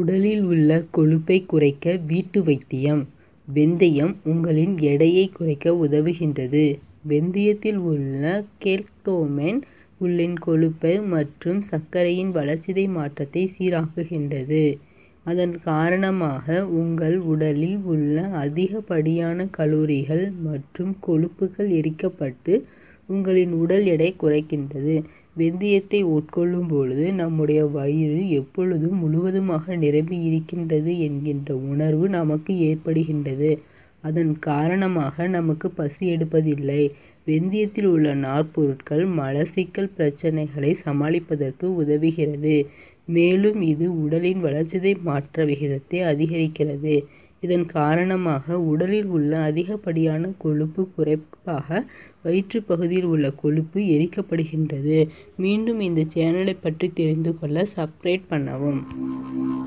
உடலில் உள்ள கொழுப்பை குறைக்க வீட்டு வைத்தியம் வெந்தயம் உங்களின் எடையை குறைக்க உதவுகின்றது. வெந்தயத்தில் உள்ள கெர்குடோமைன் உடலின் கொழுப்பு மற்றும் சர்க்கரையின் வளர்சிதை மாற்றத்தை சீராக்குகின்றது. அதன் காரணமாக உங்கள் உடலில் உள்ள அதிகப்படியான கலோரிகள் மற்றும் கொழுப்புகள் எரிக்கப்பட்டு உங்களின் உடல் எடை குறைகின்றது. வெந்தயத்தை உட்கொள்ளும் பொழுது நம்முடைய வயிறு எப்பொழுதும் முழுவதுமாக நிரம்பி இருக்கின்றது என்கின்ற உணர்வு நமக்கு ஏற்படுகின்றது. அதன் காரணமாக நமக்கு பசி எடுப்பதில்லை. வெந்தயத்தில் உள்ள நார்ப்பொருட்கள் மலச்சிக்கல் பிரச்னைகளை சமாளிப்பதற்கு உதவுகிறது. மேலும் இது உடலின் வளர்சிதை மாற்ற விகிதத்தை அதிகரிக்கிறது. இதன் காரணமாக உடலில் உள்ள அதிகப்படியான கொழுப்பு குறைவாக வயிற்றுப் பகுதியில் உள்ள கொழுப்பு எரிக்கப்படுகின்றது. மீண்டும் இந்த சேனலை பற்றி தெரிந்து கொள்ள சப்ஸ்கிரைப் பண்ணவும்.